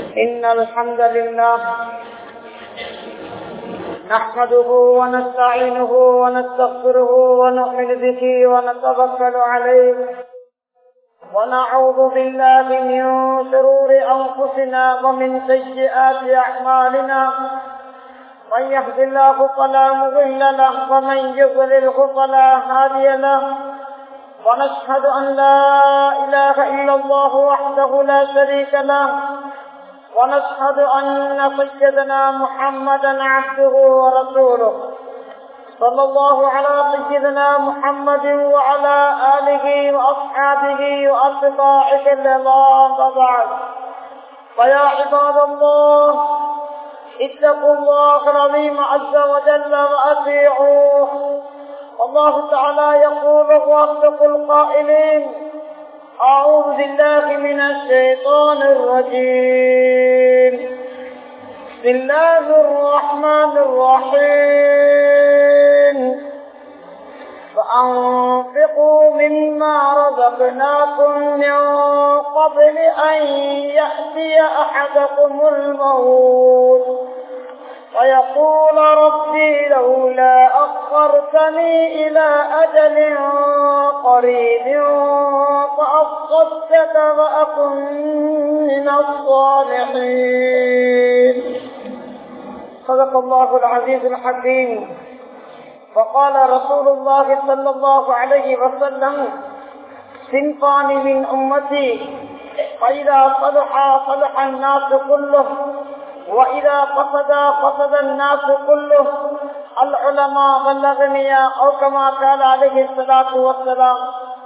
إن الحمد لله نحمده ونستعينه ونستغفره ونؤمن به ونتوكل عليه ونعوذ بالله من شرور أنفسنا ومن سيئات أعمالنا من يهد الله فلا مضل له ومن يضلله فلا هادي له ونشهد أن لا إله إلا الله وحده لا شريك له ونشهد أن سيدنا محمدا عبده ورسوله صلى الله على سيدنا محمد وعلى آله وأصحابه وأتباعه الإمام وبعد فيا عباد الله اتقوا الله العظيم عز وجل وأطيعوه الله تعالى يقول واصدق القائلين أعوذ بالله من الشيطان الرجيم بسم الله الرحمن الرحيم فأنفقوا مما رزقناكم من قبل أن يأتي أحدكم الموت ويقول ربي لولا أخرتني إلى أجل قريب فأصدق وأكن من الصالحين صدق الله العزيز الحكيم فقال رسول الله صلى الله عليه وسلم صنفان من أمتي فإذا صلح صلح الناس كله وإذا فسد فسد الناس كله العلماء والأغنياء أو كما قال عليه الصلاة والسلام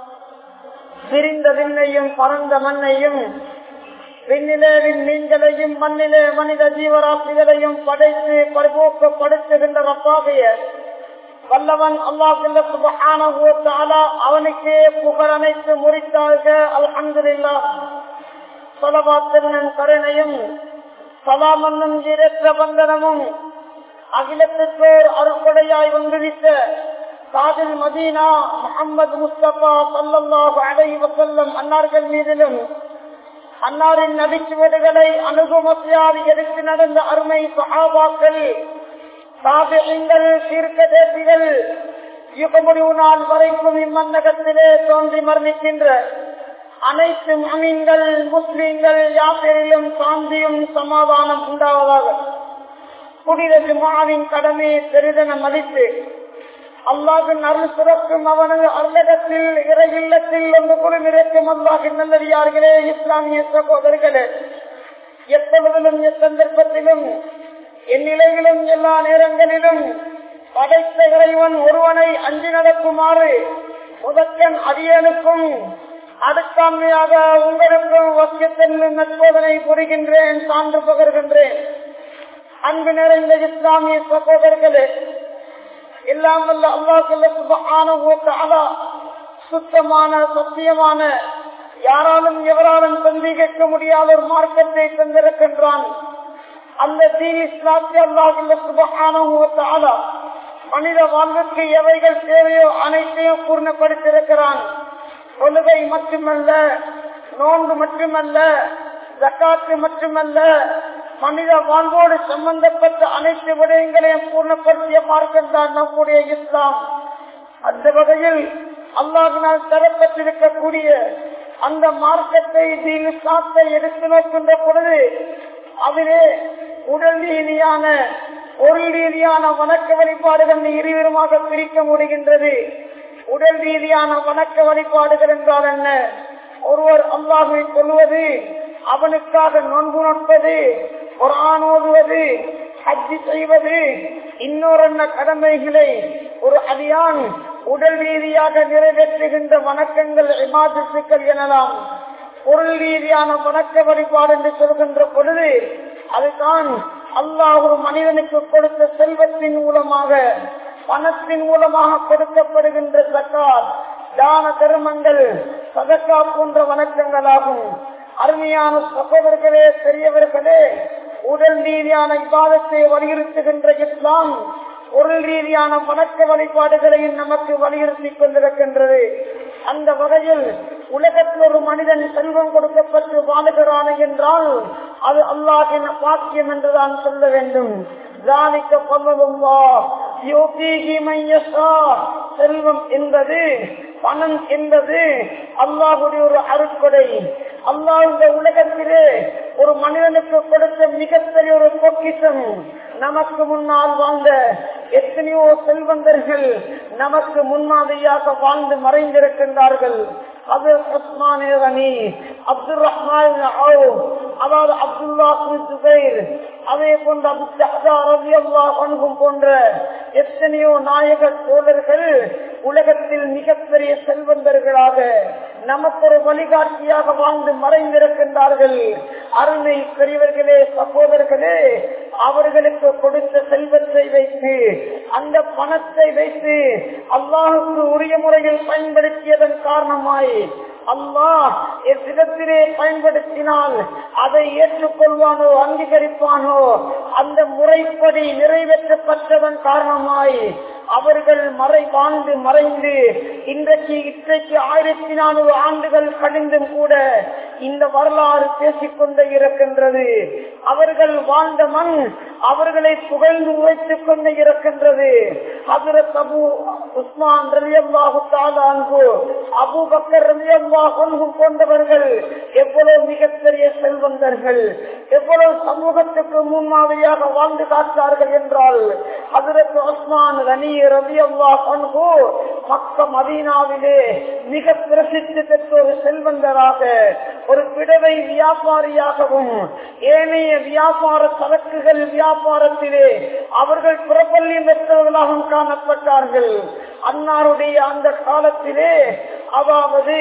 சிரிந்த விண்ணையும் பறந்த மண்ணையும் விண்ணிலே விண்மீன்களையும் மண்ணிலே மனித ஜீவராசிகளையும் படைத்து பரிபோக்கப்படுத்துகின்ற ரப்பாகைய வல்லவன் அல்லாஹ் அவனுக்கே புகழ் அனைத்து முறித்தாக அல்ஹம்துல்லா சொலபாத்திரன் கருணையும் சலாமன்னும் இரற்ற பந்தனமும் அகிலத்திற்கோர் அருப்படையாய் வந்துவித்த காதில் மதீனா முகமது முஸ்தபா சல்லாஹு அலை வசல்லம் அன்னார்கள் மீதிலும் அன்னாரின் நடிச்சுவடுகளை அணுகுமத்தியால் எடுத்து நடந்த அருமை சகாபாக்கள் சாபியங்கள் தீர்க்க தேசிகள் யுக முடிவு நாள் வரைக்கும் இம்மன்னகத்திலே தோன்றி மரணிக்கின்ற அனைத்து மமீன்கள் முஸ்லீம்கள் யாத்திரையிலும் சாந்தியும் சமாதானம் உண்டாவதாக புனித ஜுமாவின் கடமையை பெரிதென மதித்து அல்லாவின் அருள் சிறக்கும் அவனது அருளகத்தில் இறை இல்லத்தில் ஒன்று குழும் இருக்கும் அல்லாஹின் நல்லடியார்களே இஸ்லாமிய சகோதரர்களே எப்பொழுதிலும் எச்சந்தர்ப்பத்திலும் எந்நிலையிலும் எல்லா நேரங்களிலும் படைத்த இறைவன் ஒருவனை அஞ்சி நடக்குமாறு முதற்கன் அடியனுக்கும் அடுத்தாண்மையாக உங்களுக்கும் வசியத்தின் நற்போதனை புரிகின்றேன் சான்று பகர்கின்றேன் அன்பு நிறைந்த இஸ்லாமிய சகோதரர்களே எல்லாம் வல்ல அல்லாஹ் சுத்தமான சத்தியமான யாராலும் எவராலும் சந்தேகிக்க முடியாத ஒரு மார்க்கத்தை தந்திருக்கின்றான் அந்த தீன் இஸ்லாத்தி அல்லாஹ் மனித வாழ்வுக்கு எவைகள் தேவையோ அனைத்தையும் பூர்ணப்படுத்தியிருக்கிறான் தொழுகை மட்டுமல்ல நோன்பு மட்டுமல்ல ஜக்காத்து மட்டுமல்ல மனித வாழ்வோடு சம்பந்தப்பட்ட அனைத்து விடயங்களையும் பூர்ணப்படுத்திய மார்க்கம் தான் நம்முடைய இஸ்லாம் அந்த வகையில் அல்லாஹினால் தரப்பட்டிருக்கக்கூடிய அந்த மார்க்கத்தை இஸ்லாத்தை எடுத்து நோக்கின்ற பொழுது அதிலே உடல் ரீதியான பொருள் ரீதியான வணக்க வழிபாடுகள் இருவிதமாக பிரிக்க முடிகின்றது உடல் ரீதியான வணக்க வழிபாடுகள் என்றால் என்ன ஒருவர் அல்லாஹை கொள்வது அவனுக்காக நோன்பு நோட்பது குரான் ஓதுவது ஹஜ்ஜி செய்வது இன்னொரு கடமைகளை ஒரு அடியான் உடல் ரீதியாக நிறைவேற்றுகின்ற வணக்கங்கள் இமாதத்துக்கள் எனலாம் பொருள் ரீதியான வணக்க வழிபாடு என்று சொல்கின்ற பொழுது அதுதான் அல்லாஹ் ஒரு மனிதனுக்கு கொடுத்த செல்வத்தின் மூலமாக பணத்தின் மூலமாக கொடுக்கப்படுகின்ற சக்காத் தான தர்மங்கள் சதக்கா போன்ற வணக்கங்களாகும் அருமையான சகோதரர்களே பெரியவர்களே உடல் ரீதியான விவாதத்தை வலியுறுத்துகின்ற இஸ்லாம் பொருள் ரீதியான வணக்க வழிபாடுகளையும் நமக்கு வலியுறுத்தி கொண்டிருக்கின்றது அந்த வகையில் உலகத்தில் ஒரு மனிதன் செல்வம் கொடுக்கப்பட்டு வாழுகிறான் என்றால் அது அல்லாஹின் பாக்கியம் என்றுதான் சொல்ல வேண்டும் ذلك فضل الله يؤتيه من يشاء செல்வம் என்பது பணம் என்பது அல்லாஹுடைய ஒரு அருட்கொடை அல்லாஹ் இந்த உலகத்திலே ஒரு மனிதனுக்கு கொடுத்த மிகப்பெரிய ஒரு பொக்கிஷம் நமக்கு முன்னால் வாழ்ந்த எத்தனையோ செல்வந்தர்கள் நமக்கு முன்மாதிரியாக வாழ்ந்து மறைந்திருக்கின்றார்கள் அது உஸ்மானே கனி அப்துல் ரஹ்மான் அதாவது அப்துல்லா சுபைர் அதே போன்ற அபு சஹதா ரவி அல்லா பண்பும் போன்ற எத்தனையோ நாயக தோழர்கள் உலகத்தில் மிகப்பெரிய செல்வந்தர்களாக நமக்கு ஒரு வழிகாட்டியாக வாழ்ந்து மறைந்திருக்கின்றார்கள் அருமை பெரியவர்களே சகோதரர்களே அவர்களுக்கு கொடுத்த செல்வத்தை வைத்து அந்த பணத்தை வைத்து அல்லாஹுக்கு உரிய முறையில் பயன்படுத்தியதன் காரணமாய் அல்லாஹ் எவ்விதத்திலே பயன்படுத்தினால் அதை ஏற்றுக்கொள்வானோ அங்கீகரிப்பானோ அந்த முறைப்படி நிறைவேற்றப்பட்டதன் காரணமாய் அவர்கள் மறை வாழ்ந்து மறைந்து இன்றைக்கு இன்றைக்கு ஆயிரத்தி நானூறு ஆண்டுகள் கழிந்தும் கூட இந்த வரலாறு பேசிக்கொண்டே இருக்கின்றது அவர்கள் வாழ்ந்த மண் அவர்களை புகழ்ந்து உழைத்துக் கொண்டே இருக்கின்றது ஹசரத் அபு உஸ்மான் ரலியல்லாஹு தஆலா அன்ஹு அபு பக்கர் ரலியல்லாஹு அன்ஹு போன்றவர்கள் எவ்வளவு மிகப்பெரிய செல்வந்தர்கள் எவ்வளவு சமூகத்துக்கு முன்மாதிரியாக வாழ்ந்து காட்டார்கள் என்றால் ஹசரத் உஸ்மான் ரனி ரலியல்லாஹு அன்ஹு மக்க மதீனாவிலே மிக பிரசித்தி பெற்ற ஒரு செல்வந்தராக ஒரு பிடவை வியாபாரியாகவும் ஏனைய வியாபார சரக்குகள் வியாபாரத்திலே அவர்கள் பிரபல்யம் பெற்றவர்களாகவும் காணப்பட்டார்கள் அன்னாருடைய அந்த காலத்திலே அதாவது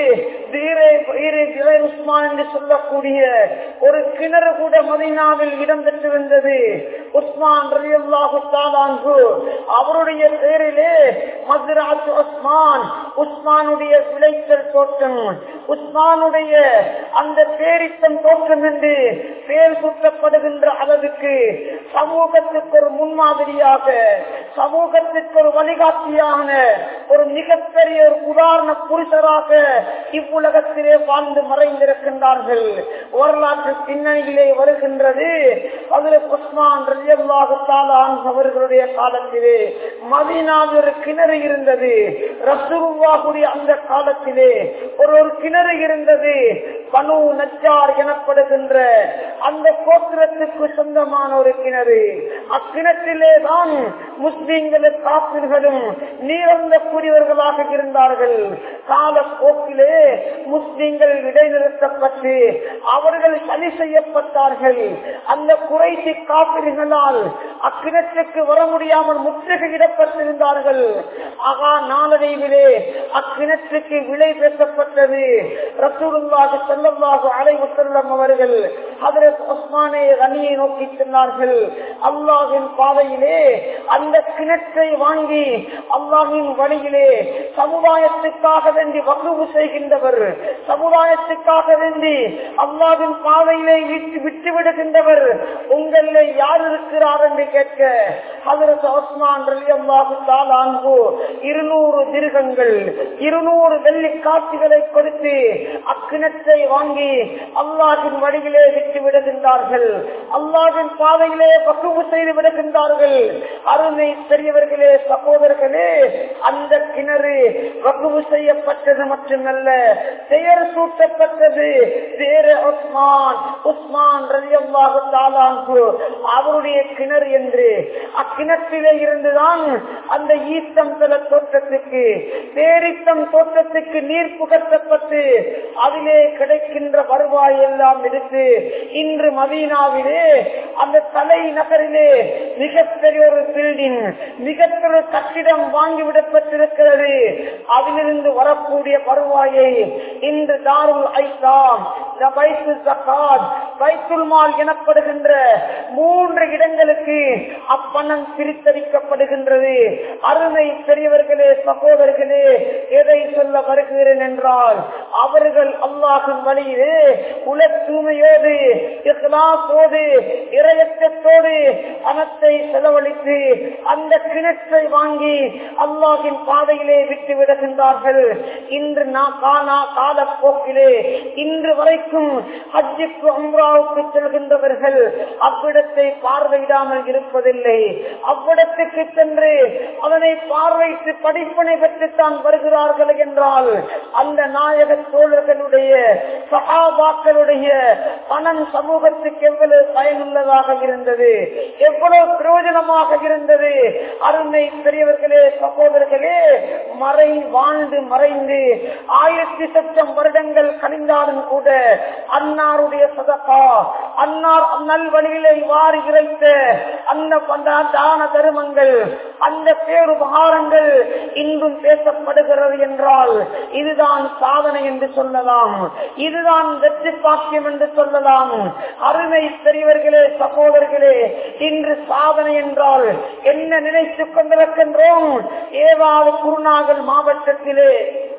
உஸ்மான் என்று சொல்லக்கூடிய ஒரு கிணறு கூட மதினாவில் இடம்பெற்றிருந்தது உஸ்மான் ரலியல்லாஹு தாலான்கு அவருடைய பெயரிலே மதுராத் உஸ்மான் உஸ்மானுடைய விளைச்சல் தோட்டம் உஸ்மானுடைய அந்த பேரித்தம் தோற்றம் என்று பேர் சுற்றப்படுகின்ற அளவுக்கு சமூகத்துக்கு ஒரு முன்மாதிரியாக சமூகத்திற்கு ஒரு வழிகாட்டியான ஒரு மிகப்பெரிய ஒரு உதாரண புருஷராக இவ்வுலகத்திலே வாழ்ந்து மறைந்திருக்கின்றார்கள் வரலாற்று பின்னணியிலே வருகின்றது அதில் உஸ்மான் ரலியல்லாஹு தாலான் அவர்களுடைய காலத்திலே மதீனாவில் ஒரு கிணறு இருந்தது ரசூலுல்லாஹுடைய அந்த காலத்திலே ஒரு ஒரு கிணறு இருந்தது பனு நச்சார் எனப்படுகின்ற அந்த கோத்திரத்துக்கு சொந்தமான ஒரு கிணறு அக்கிணற்றிலே தான் முஸ்லிம்களும் காப்பிர்களும் நீரந்த கூடியவர்களாக இருந்தார்கள் காலப்போக்கிலே முஸ்லிம்கள் இடைநிறுத்தப்பட்டு அவர்கள் சரி செய்யப்பட்டார்கள் அந்த குறைசி காப்பிர்களால் அக்கிணற்றுக்கு வர முடியாமல் முற்றுகையிடப்பட்டிருந்தார்கள் ஆகா நாளடைவிலே அக்கிணற்றுக்கு விலை பேசப்பட்டது ரசூலுல்லாஹி ஸல்லல்லாஹு அலைஹி வஸல்லம் அவர்கள் ஹஜ்ரத் உஸ்மானே ரனியை நோக்கி சென்றார்கள் அல்லாஹ்வின் பாதையிலே அந்த கிணற்றை வாங்கி அல்லாஹ்வின் வழியிலே சமுதாயத்துக்காக வேண்டி வகுப்பு செய்கின்றவர் சமுதாயத்துக்காக வேண்டி அல்லாஹ்வின் பாதையிலே விட்டு விட்டு விடுகின்றவர் உங்களில் யார் இருக்கிறார் என்று கேட்க ஹஜ்ரத் உஸ்மான் ரலியல்லாஹு தஆலா அன்ஹு இருநூறு திருகங்கள் இருநூறு வெள்ளி காட்சிகளை கொடுத்து அக்கிணத்தை வாங்கி அல்லாஹின் வழியிலே விட்டு விடுகின்றார்கள் அல்லாஹின் பாதையிலே பக்குவு செய்து விடுகின்றார்கள் அருமை பெரியவர்களே சகோதரர்களே அந்த கிணறு வகுவு செய்யப்பட்டது மட்டுமல்ல பெயர் சூட்டப்பட்டது வேற உஸ்மான் உஸ்மான் ரலியல்லாஹு தாலாங்கு அவருடைய கிணறு என்று அக்கிணற்றிலே இருந்துதான் அந்த ஈத்தம் தல தோற்றத்துக்கு பேரித்தம் தோற்றத்துக்கு நீர் புகட்டப்பட்டு அதிலே கிடைக்கின்ற வருவாய் எல்லாம் எடுத்து இன்று மதீனாவிலே அந்த தலை நகரிலே மிகப்பெரிய ஒரு பில்டிங் மிகப்பெரிய கட்டிடம் வாங்கிவிடப்பட்டிருக்கிறது அதிலிருந்து வரக்கூடிய வருவாயை இன்று தாருல் ஐசாம் வைத்துல் மால் எனப்படுகின்ற மூன்று இடங்களுக்கு அப்பணம் பிரித்தளிக்கப்படுகின்றது அருமை பெரியவர்களே சகோதரர்களே எதை சொல்ல வருகிறேன் என்றால் அவர்கள் அல்லாஹின் வழியிலே உல தூய்மையோடு இஸ்லாத்தோடு இரையற்றத்தோடு பணத்தை செலவழித்து அந்த கிணற்றை வாங்கி அல்லாஹின் பாதையிலே விட்டு விடுகின்றார்கள் இன்று நான் காலா காலப்போக்கிலே இன்று வரைக்கும் வரைக்கும் ஹஜ்ஜுக்கு உம்ராவுக்கு செல்கின்றவர்கள் அவ்விடத்தை பார்வையிடாமல் இருப்பதில்லை அவ்விடத்துக்கு சென்று அதனை பார்வைத்து படிப்பினை பெற்றுத்தான் வருகிறார்கள் என்றால் அந்த நாயக தோழர்களுடைய சகாபாக்களுடைய பணம் சமூகத்துக்கு எவ்வளவு பயனுள்ளதாக இருந்தது எவ்வளவு பிரயோஜனமாக இருந்தது அருமை பெரியவர்களே சகோதரர்களே மறை வாழ்ந்து மறைந்து ஆயிரத்தி சட்டம் வருடங்கள் கழிந்தாலும் கூட அன்னாருடைய சதகா அன்னார் நல்வழியிலே வாரி இறைத்த அந்த பண்ட- தான தருமங்கள் அந்த பேருபகாரங்கள் இன்றும் பேசப்படுகிறது என்றால் இதுதான் சாதனை என்று சொல்லலாம் இதுதான் வெற்றி பாக்கியம் என்று சொல்லலாம் அருமை பெரியவர்களே சகோதரர்களே இன்று சாதனை என்றால் என்ன நினைத்துக் கொண்டிருக்கின்றோம் ஏதாவது குருநாகல் மாவட்டத்திலே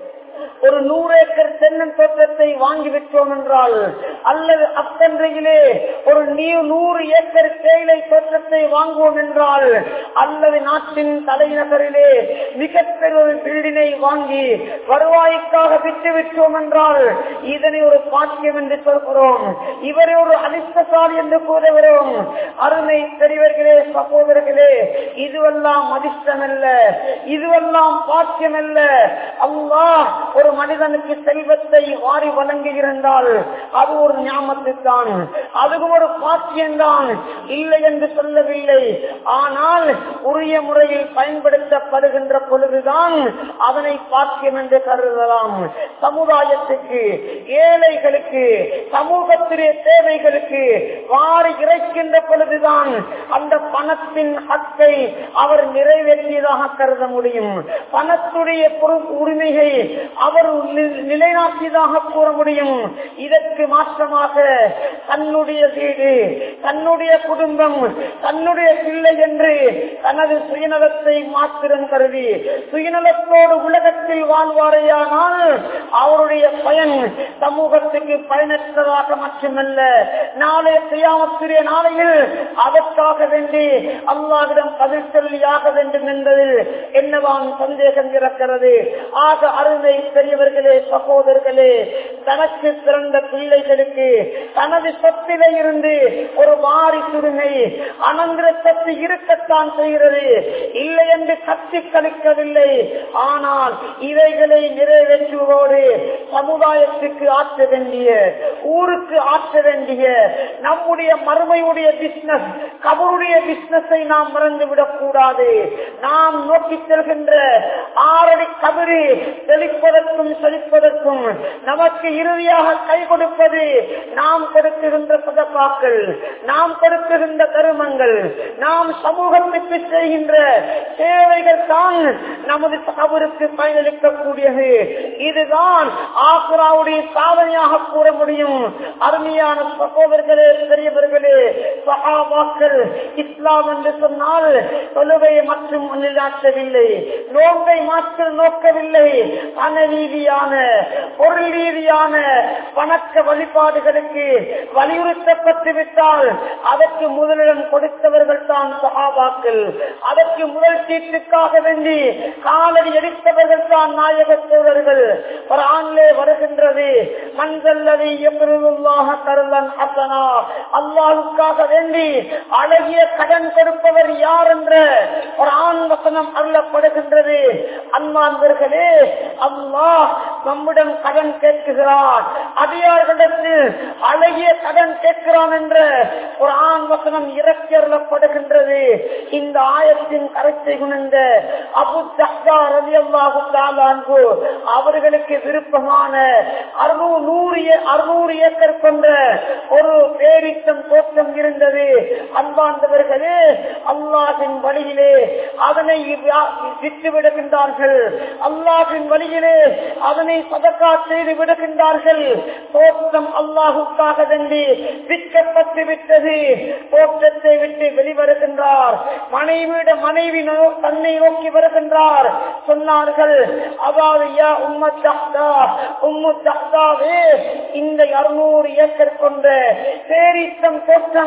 ஒரு நூறு ஏக்கர் தென்னன் தோட்டத்தை வாங்கிவிட்டோம் என்றால் அல்லது அத்தன்றையிலே ஒரு நீ- நூறு ஏக்கர் தேயிலை தோட்டத்தை வாங்குவோம் என்றால் அல்லது நாட்டின் தலைநகரிலே மிகப்பெரிய ஒரு பில்டினை வாங்கி வருவாய்க்காக விட்டு விட்டோம் என்றால் இதனை ஒரு பாக்கியம் என்று சொல்கிறோம் இவரை ஒரு அதிர்ஷ்டசாலி என்று கூறுகிறோம் அருமை பெரியவர்களே சகோதரர்களே இதுவெல்லாம் அதிர்ஷ்டமல்ல இதுவெல்லாம் பாக்கியமல்ல அல்லாஹ் ஒரு மனிதனுக்கு செல்வத்தை வாரி வழங்கி இருந்தால் அது ஒரு ஞாபகத்து தான் அதுவும் ஒரு பாக்கியம்தான் இல்லை என்று சொல்லவில்லை ஆனால் உரிய முறையில் பயன்படுத்தப்படுகின்ற பொழுதுதான் அதனை பாக்கியம் என்று கருதலாம் சமுதாயத்துக்கு ஏழைகளுக்கு சமூகத்திலே தேவைகளுக்கு வாரி இறைக்கின்ற பொழுதுதான் அந்த பணத்தின் ஹக்கை அவர் நிறைவேற்றியதாக கருத முடியும் பணத்துடைய பொறு- உரிமையை அவர் நி- நிலைநாட்டியதாக கூற முடியும் இதற்கு மாற்றமாக தன்னுடைய வீடு தன்னுடைய குடும்பம் தன்னுடைய பிள்ளை என்று தனது சுயநலத்தை மாத்திரம் கருதி சுயநலத்தோடு உலகத்தில் வாழ்வாரையானால் அவருடைய பயன் சமூகத்துக்கு பயனற்றதாக மட்டுமல்ல நாளைய செய்யாமத்திரிய நாளையில் அதற்காக வேண்டி அல்லாவிடம் பதில் சொல்லியாக வேண்டும் என்பதில் என்னவான் சந்தேகம் இருக்கிறது ஆக அருமை பெரியவர்களே சகோதரர்களே தனக்கு பிறந்த பிள்ளைகளுக்கு தனது சொத்திலே இருந்து ஒரு வாரி சுருமை அனந்திர சொத்து இருக்கத்தான் செய்கிறது இல்லை என்று கத்தி கழிக்கவில்லை ஆனால் இவைகளை நிறைவேற்றுவோடு சமுதாயத்துக்கு ஆற்ற வேண்டிய ஊருக்கு ஆற்ற வேண்டிய நம்முடைய மறுமையுடைய பிசினஸ் கபருடைய பிசினஸை நாம் மறந்துவிடக் கூடாது நாம் நோக்கி செல்கின்ற ஆறடி கபரு செழிப்பதற்கும் செழிப்பதற்கும் நமக்கு இறுதியாக கை கொடுப்பது நாம் கொடுக்குகின்ற சதப்பாக்கள் நாம் கொடுக்குகின்ற கருமங்கள் நாம் சமூகத்துக்கு செய்கின்ற சேவைகள் தான் நமது கபருக்கு பயனளிக்கக்கூடியது இதுதான் ஆசுராவுடைய சாதனையாக கூற முடியும் அருமையான சகோதரர்களே பெரியவர்களே சகாபாக்கள் இஸ்லாம் என்று சொன்னால் தொழுவை மற்றும் நிலாற்றவில்லை நோக்கை மாற்றம் நோக்கவில்லை பண ரீதியான பொருள் ரீதியான வணக்க வழிபாடுகளுக்கு வலியுறுத்தப்பட்டு விட்டால் அதற்கு முதலிடம் கொடுத்தவர்கள் தான் சகாபாக்கள் அதற்கு முதல் சீட்டுக்காக வேண்டி காலடி எடுத்தவர்கள் தான் நாயக தோழர்கள் ஒரு ஆண்லே வருகின்றது மஞ்சள்ளவி எவ்வளவாக கருளன் அசனா அல்லாஹுக்காக வேண்டி அழகிய கடன் கொடுப்பவர் யார் என்ற ஒரு ஆண் வசனம் அருளப்படுகின்றது அன்பான்பர்களே அல்லாஹ் நம்மிடம் கடன் கேட்குகிறார் அடியார்களிடத்தில் அழகிய கடன் கேட்கிறான் என்ற ஒரு ஆண் வசனம் இறக்கி அருளப்படுகின்றது இந்த ஆயத்தின் கருத்தை குணர்ந்த அபு தஹ்தா ரலியல்லாஹு தஆலா அன்ஹு அவர்களுக்கு விருப்பமான அறுநூறு நூறு ஏ- அறுநூறு ஏக்கர் கொண்ட ஒரு பேரித்தம் தோட்டம் இருந்தது அன்பாண்டவர்களே அல்லாஹின் வழியிலே அதனை வியா- விட்டு விடுகின்றார்கள் அல்லாஹின் வழியிலே அதனை சதக்கா செய்து விடுகின்றார்கள் தோற்றம் அல்லாஹுக்காக வேண்டி விற்கப்பட்டு விட்டது தோற்றத்தை விட்டு வெளிவருகின்றார் மனைவியிட மனைவி நோ- தன்னை நோக்கி வருகின்றார் சொன்னார்கள் அதாவது யா உம்ம தஹ்தா உம்மு தஹ்தாவே இந்த இருநூறு ஏக்கர் கொண்ட பேரித்தம் தோற்றம்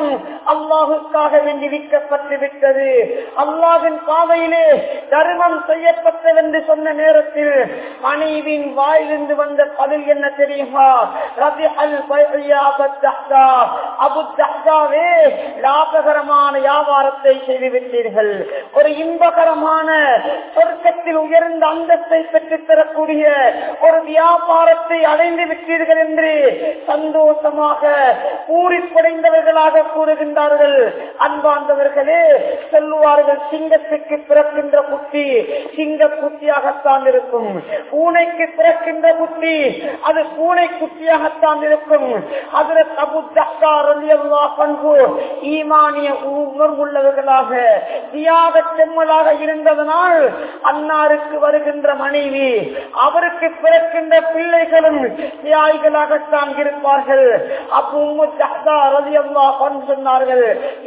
தர்மம் அல்லாஹுக்காக வேண்டி விற்கப்பட்டு விட்டது அல்லாஹின் பாதையிலே தர்மம் செய்யப்பட்டதென்று சொன்ன நேரத்தில் மனைவின் வாயிலிருந்து வந்த பதில் என்ன தெரியுமா ரபி அல் அபு தஹ்தாவே லாபகரமான வியாபாரத்தை செய்து விட்டீர்கள் ஒரு இன்பகரமான சொர்க்கத்தில் உயர்ந்த அந்தஸ்தை பெற்றுத் தரக்கூடிய ஒரு வியாபாரத்தை அடைந்து விட்டீர்கள் என்று சந்தோஷமாக பூரிப்படைந்தவர்களாக கூறுகின்றார்கள் அன்பார்ந்தவர்களே சொல்லுவார்கள் சிங்கத்துக்கு பிறக்கின்ற குட்டி சிங்க குட்டியாகத்தான் இருக்கும் பூனைக்கு பிறக்கின்ற குட்டி அது பூனை குட்டியாகத்தான் இருக்கும் அதில் அபு தக்கார் பண்பு ஈமானிய உணர்வுள்ளவர்களாக தியாக செம்மலாக இருந்ததனால் அன்னாருக்கு வருகின்ற மனைவி அவருக்கு பிறக்கின்ற பிள்ளைகளும் தியாகிகளாகத்தான் இருப்பார்கள் அப்போ சொன்னார்கள்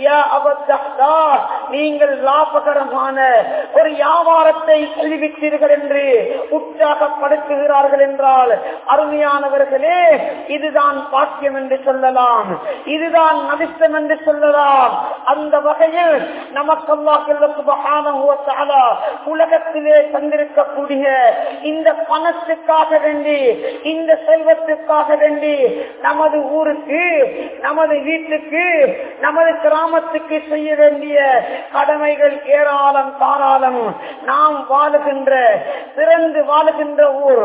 நீங்கள் லாபகரமான ஒரு வியாபாரத்தை அறிவித்தீர்கள் என்று உற்சாகப்படுத்துகிறார்கள் என்றால் அருமையானவர்களே இதுதான் பாக்கியம் என்று சொல்லலாம் இதுதான் நதிஷ்டம் என்று சொல்லலாம் அந்த வகையில் நமக்கல்லா உலகத்திலே தந்திருக்கக்கூடிய இந்த பணத்துக்காக வேண்டி இந்த செல்வத்துக்காக வேண்டி நமது ஊருக்கு நமது வீட்டுக்கு நமது கிராமத்துக்கு செய்ய வேண்டிய கடமைகள் ஏராளம் தாராளம் நாம் வாழுகின்ற பிறந்து வாழுகின்ற ஊர்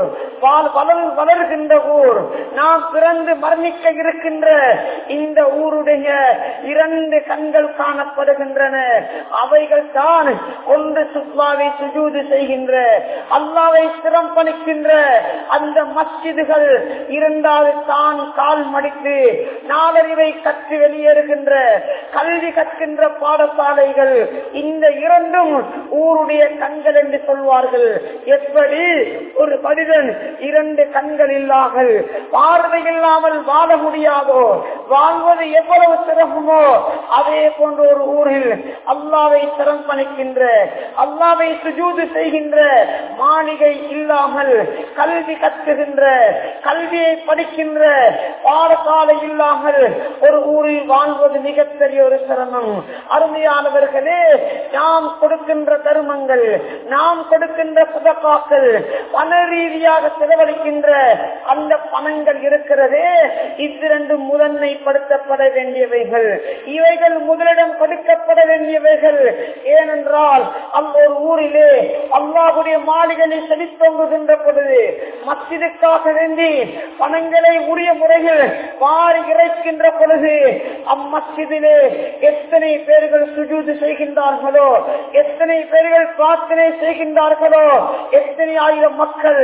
வளர்கின்ற ஊர் நாம் பிறந்து மரணிக்க இருக்கின்ற இந்த ஊருடைய இரண்டு கண்கள் காணப்படுகின்றன அவைகள் தான் ஒன்று சுத்வாவை சுஜூது செய்கின்ற அல்லாவை சிரம் பணிக்கின்ற அந்த மஸ்ஜிதுகள் இரண்டாவது தான் கால் மடித்து நாளறிவை கற்று வெளியேறுகின்ற கல்வி கற்கின்ற பாடசாலைகள் இந்த இரண்டும் ஊருடைய கண்கள் என்று சொல்வார்கள் எப்படி ஒரு மனிதன் இரண்டு கண்கள் இல்லாமல் பார்வை இல்லாமல் வாழ முடியாதோ வாழ்வது எவ்வளவு சிறப்புமோ அதே போன்ற ஒரு ஊரில் அல்லாவை சிரம் பணிக்கின்ற அல்லாவை சுஜூது செய்கின்ற மாளிகை இல்லாமல் கல்வி கற்றுகின்ற கல்வியை படிக்கின்ற பாடசாலை இல்லாமல் ஒரு ஊரில் வாழ்வது மிகப்பெரிய ஒரு சிரமம் அருமையானவர்களே நாம் கொடுக்கின்ற தருமங்கள் நாம் கொடுக்கின்ற சுதப்பாக்கள் பண ரீதியாக செலவழிக்கின்ற அந்த பணங்கள் இருக்கிறதே இவ்விரண்டு முதன்மைப்படுத்தப்பட வேண்டியவைகள் இவைகள் முதலிடம் கொடுக்கப்பட வேண்டியவைகள் ஏனென்றால் அந்த ஒரு ஊரிலே அல்லாஹுடைய மாளிகளை செழித்தோங்குகின்ற பொழுது மஸ்ஜிதுக்காக வேண்டி பணங்களை உரிய முறையில் வாரி இறைக்கின்ற பொழுது அம்மஸ்ஜிதிலே எத்தனை பேர்கள் சுஜூது செய்கின்றார்களோ எத்தனை பேர்கள் பிரார்த்தனை செய்கின்றார்களோ எத்தனை ஆயிரம் மக்கள்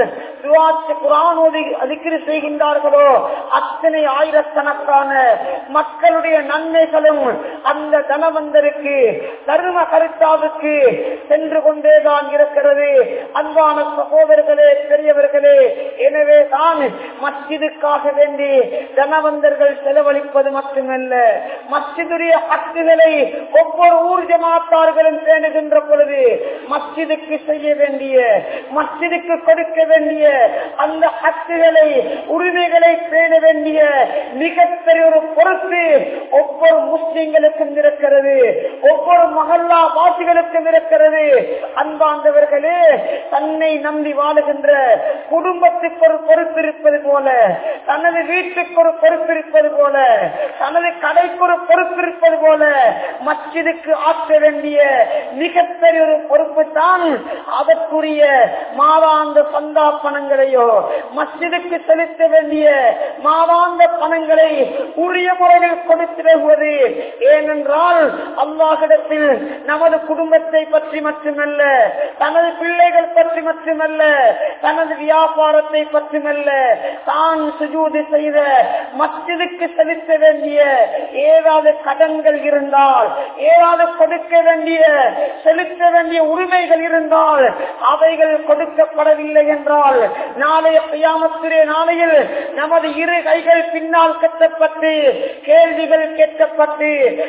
குரானோதி அதிகிரி செய்கின்றார்களோ அத்தனை ஆயிரக்கணக்கான மக்களுடைய நன்மைகளும் அந்த தனவந்தருக்கு தர்ம கருத்தாவுக்கு சென்று கொண்டேதான் இருக்கிறது அன்பான சகோதரர்களே பெரியவர்களே எனவே தான் மஸ்ஜிதுக்காக வேண்டி தனவந்தர்கள் செலவழிப்பது மட்டுமல்ல மஸ்ஜிதுடைய ஹக்குகளை ஒவ்வொரு ஊர் ஜமாத்தார்களும் பேணுகின்ற பொழுது மஸ்ஜிதுக்கு செய்ய வேண்டிய மஸ்ஜிதுக்கு கொடுக்க வேண்டிய அந்த ஹக்குகளை உரிமைகளை பேண வேண்டிய மிகப்பெரிய ஒரு பொறுப்பு ஒவ்வொரு முஸ்லிம்களுக்கும் இருக்கிறது ஒவ்வொரு மகல்லா வாசிகளுக்கும் இருக்கிறது அன்பாந்தவர்களே தன்னை நம்பி வாழுகின்ற குடும்பத்துக்கு ஒரு பொறுப்பு இருப்பது போல தனது வீட்டுக்கு ஒரு பொறுப்பு இருப்பது போல தனது கடைக்கு ஒரு பொறுப்பு இருப்பது போல மச்சிதுக்கு ஆற்ற வேண்டிய மிகப்பெரிய ஒரு பொறுப்பு தான் அதற்குரிய மாதாந்த சந்தா பணங்களையோ மஸ்ஜிதுக்கு செலுத்த வேண்டிய மாதாந்த பணங்களை உரிய முறையில் கொடுத்திடுவது ஏனென்றால் அல்லாஹிடத்தில் நமது குடும்பத்தை பற்றி மட்டுமல்ல தனது பிள்ளைகள் பற்றி மட்டுமல்ல தனது வியாபாரத்தை பற்றிமல்ல தான் சுஜூதி செய்த மஸ்ஜிதுக்கு செலுத்த வேண்டிய ஏதாவது கடன்கள் இருந்தால் ஏதாவது கொடுக்க வேண்டிய செலுத்த வேண்டிய உரிமைகள் இருந்தால் அவைகள் கொடுக்கப்படவில்லை என்றால் நாளைய பியாமத்திலே நாளையில் நமது இரு கைகள் பின்னால் கட்டப்பட்டு கேள்விகள் கேட்கப்பட்டு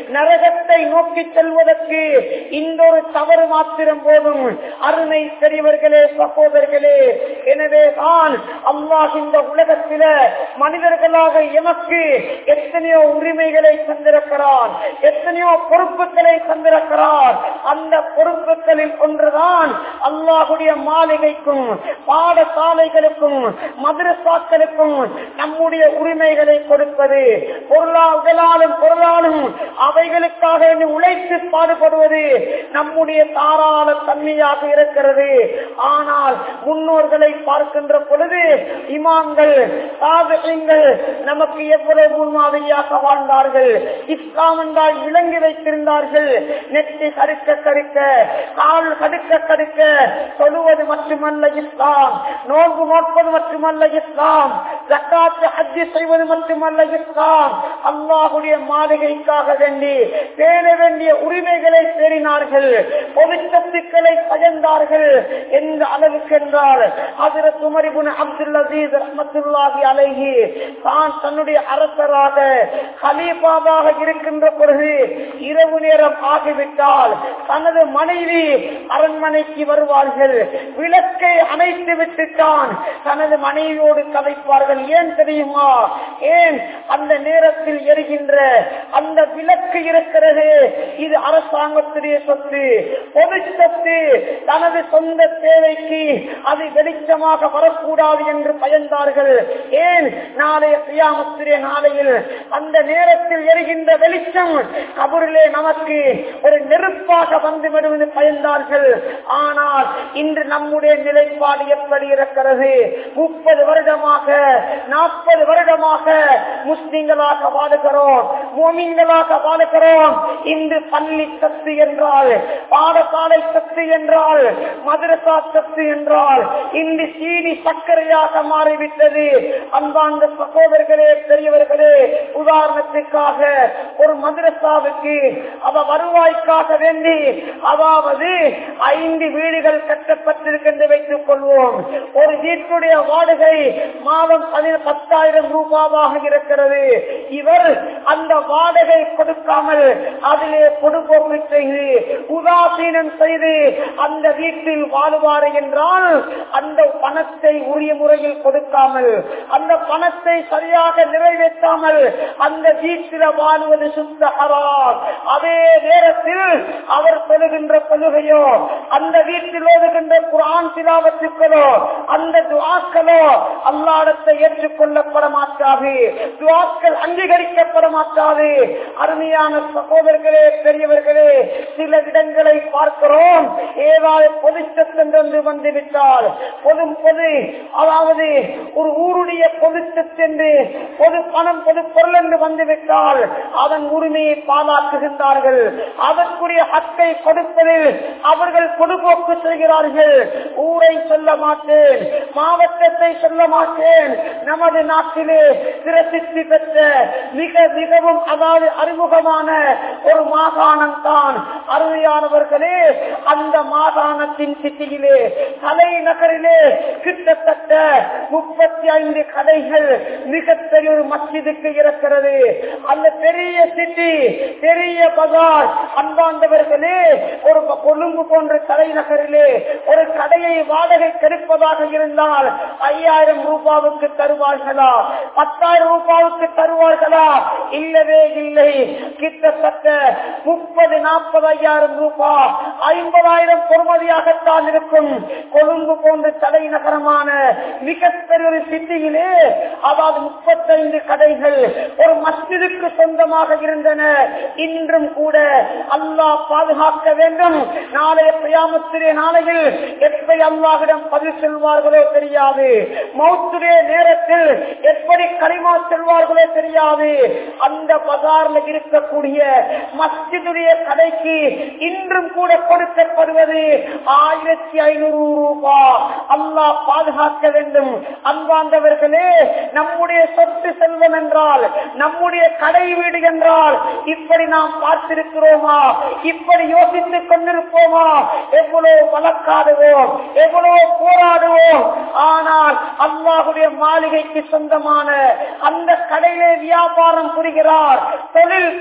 நரகத்தை நோக்கி செல்வதற்கு இன்னொரு தவறு மாத்திரம் போதும் அருமை பெரியவர்களே சகோதரர்களே எனவே தான் அல்லாஹ் இந்த உலகத்தில மனிதர்களாக எமக்கு எத்தனையோ உரிமைகளை தந்திருக்கிறான் எத்தனையோ பொறுப்புகளை தந்திருக்கிறான் அந்த பொறுப்புகளில் ஒன்றுதான் அல்லாஹுடைய மாளிகைக்கும் பாடசாலைகளுக்கும் மதுரசாக்களுக்கும் நம்முடைய உரிமைகளை கொடுப்பது பொருளாதாலும் பொருளாலும் அவைகளுக்காக உழைத்து பாடுபடுவது நம்முடைய தாராள தன்மையாக இருக்கிறது ஆனால் முன்னோர்களை பார்க்கின்ற பொழுது இமாம்கள் சாதகங்கள் நமக்கு எவ்வளவு முன்மாதிரியாக வாழ்ந்தார்கள் இஸ்லாம் என்றால் விளங்கி வைத்திருந்தார்கள் நெற்றி கடுக்க கடுக்க கால் கடுக்க கடுக்க சொல்லுவது மட்டுமல்ல இஸ்லாம் நோன்பு நோட்பது மட்டுமல்ல இஸ்லாம் ஜக்காத்து ஹஜ்ஜி செய்வது மட்டுமல்ல இஸ்லாம் அல்லாஹுடைய மாளிகைக்காக வேண்டி பேண வேண்டிய உரிமைகளை தேடினார்கள் பொதுச்சத்துக்களை பயந்தார்கள் எந்த அளவுக்கு என்றால் அதில் சுமரிபுன் அப்துல் அசீஸ் ரஹமத்துல்லாஹி அலைஹி தான் தன்னுடைய அரசராக ஹலீஃபாவாக இருக்கின்ற பொழுது இரவு நேரம் ஆகிவிட்டால் தனது மனைவி அரண்மனைக்கு வருவார்கள் விளக்கை அணைத்து விட்டுத்தான் தனது மனைவியோடு கதைப்பார்கள் ஏன் தெரியுமா ஏன் அந்த நேரத்தில் எரிகின்ற அந்த விளக்கு இருக்கிறது இது அரசாங்கத்துடைய சொத்து பொது சொத்து தனது சொந்த தேவைக்கு அது வெளிச்சமாக வரக்கூடாது என்று பயந்தார்கள் ஏன் நாளைய பியாமத்துடைய நாளையில் அந்த நேரத்தில் எரிகின்ற வெளிச்சம் கபூரிலே நமக்கு ஒரு நெருப்பாக வந்துவிடும் என்று பயந்தார்கள் ஆனால் இன்று நம்முடைய நிலைப்பாடு எப்படி இருக்கிறது முப்பது வருடமாக நாற்பது வருடமாக முஸ்லிம்களாக வாழுகிறோம் மோமின்களாக வாழுகிறோம் இன்று பள்ளி சத்து என்றால் பாடசாலை சத்து என்றால் மதுரசா சத்து என்றால் இன்று சீனி சர்க்கரையாக மாறிவிட்டது அன்பாந்த சகோதரர்களே பெரியவர்களே உதாரணத்துக்காக ஒரு மதுரசாவுக்கு அவ வருவாய்க்காக வேண்டி அதாவது ஐந்து வீடுகள் கட்டப்பட்டிருக்கின்ற வைத்துக் கொள்வோம் ஒரு வீட்டுடைய வாடகை மாதம் பதின- பத்தாயிரம் ரூபாவாக இருக்கிறது இவர் அந்த வாடகை கொடுக்காமல் அதிலே பொடுபோக்கு செய்து உதாசீனம் செய்து அந்த வீட்டில் வாழுவார் என்றால் அந்த பணத்தை உரிய முறையில் கொடுக்காமல் அந்த பணத்தை சரியாக நிறைவேற்றாமல் அந்த வீட்டில் வாழ்வது சுத்த ஹராம் அதே நேரத்தில் அவர் சொல்லுகின்ற கொள்கையோ அந்த வீட்டில் ஓதுகின்ற குரான் சிலாவத்துக்களோ அந்த துவாக்களோ அல்லாடத்தை ஏற்றுக்கொள்ளப்பட மாட்டாது துவாக்கள் அங்கீகரிக்கப்பட மாட்டாது அருமையான சகோதரர்களே பெரியவர்களே சில இடங்களை பார்க்கிறோம் ஏதாவது பொது சத்தம் என்று வந்துவிட்டால் பொது பொது அதாவது ஒரு ஊருடைய பொது சத்தென்று பொது பணம் பொது பொருள் என்று வந்துவிட்டால் அதன் உரிமையை பாலாக்குகின்றார்கள் அதற்குரிய ஹக்கை கொடுப்பதில் அவர்கள் பொதுபோக்கு செய்கிறார்கள் ஊரை சொல்ல மாட்டேன் மாவட்டத்தை சொல்ல மாட்டேன் நமது நாட்டிலே பிரசித்தி பெற்ற மிக மிகவும் அதாவது அறிமுகமான ஒரு மாகாணம் தான் அருமையானவர்களே அந்த மாகாணத்தின் சிட்டியிலே தலைநகரிலே கிட்டத்தட்ட முப்பத்தி ஐந்து கடைகள் மிகப்பெரிய ஒரு மஸ்ஜிதுக்கு இருக்கிறது அந்த பெரிய சிட்டி பெரிய பஜார் அன்பாண்டவர்களே ஒரு கொழும்பு போன்ற தலைநகரிலே ஒரு கடையை வாடகை கெடுப்பதாக இருந்தால் ஐயாயிரம் ரூபாவுக்கு தருவார்களா பத்தாயிரம் ரூபாவுக்கு தருவார்களா இல்லவே இல்லை கிட்டத்தட்ட முப்பது நாற்பது ஐயாயிரம் ரூபாய் ஐம்பதாயிரம் பொறுமதியாகத்தான் இருக்கும் கொழும்பு போன்ற தலைநகரமான மிகப்பெரிய ஒரு சிட்டியிலே அதாவது முப்பத்தைந்து கடைகள் ஒரு மஸ்ஜிதுக்கு சொந்தமாக இருந்தன இன்றும் கூட அல்லாஹ் பாதுகாக்க வேண்டும் நாளைய பிரியாமத்திலே நாளையில் எப்படி அல்லாஹிடம் பதில் செல்வார்களோ தெரியாது மௌத்துடைய நேரத்தில் எப்படி களிமா செல்வார்களோ தெரியாது அந்த பஜார்ல இருக்கக்கூடிய மஸ்ஜிதுடைய கடைக்கு இன்றும் கூட கொடுக்கப்படுவது ஆயிரத்தி ஐநூறு ரூபாய் அல்லாஹ் பாதுகாக்க வேண்டும் அன்பாந்தவர்களே நம்முடைய சொத்து செல்வம் என்றால் நம்முடைய கடை வீடு என்றால் இப்படி நாம் பார்த்திருக்கிறோமா இப்படி யோசித்துக் கொண்டிருப்போமா எவ்வளவு வழக்காடுவோம் எவ்வளவு போராடுவோம் ஆனால் அல்லாஹுடைய மாளிகைக்கு சொந்தமான அந்த கடையிலே வியாபாரம் புரிகிறார் தொழில்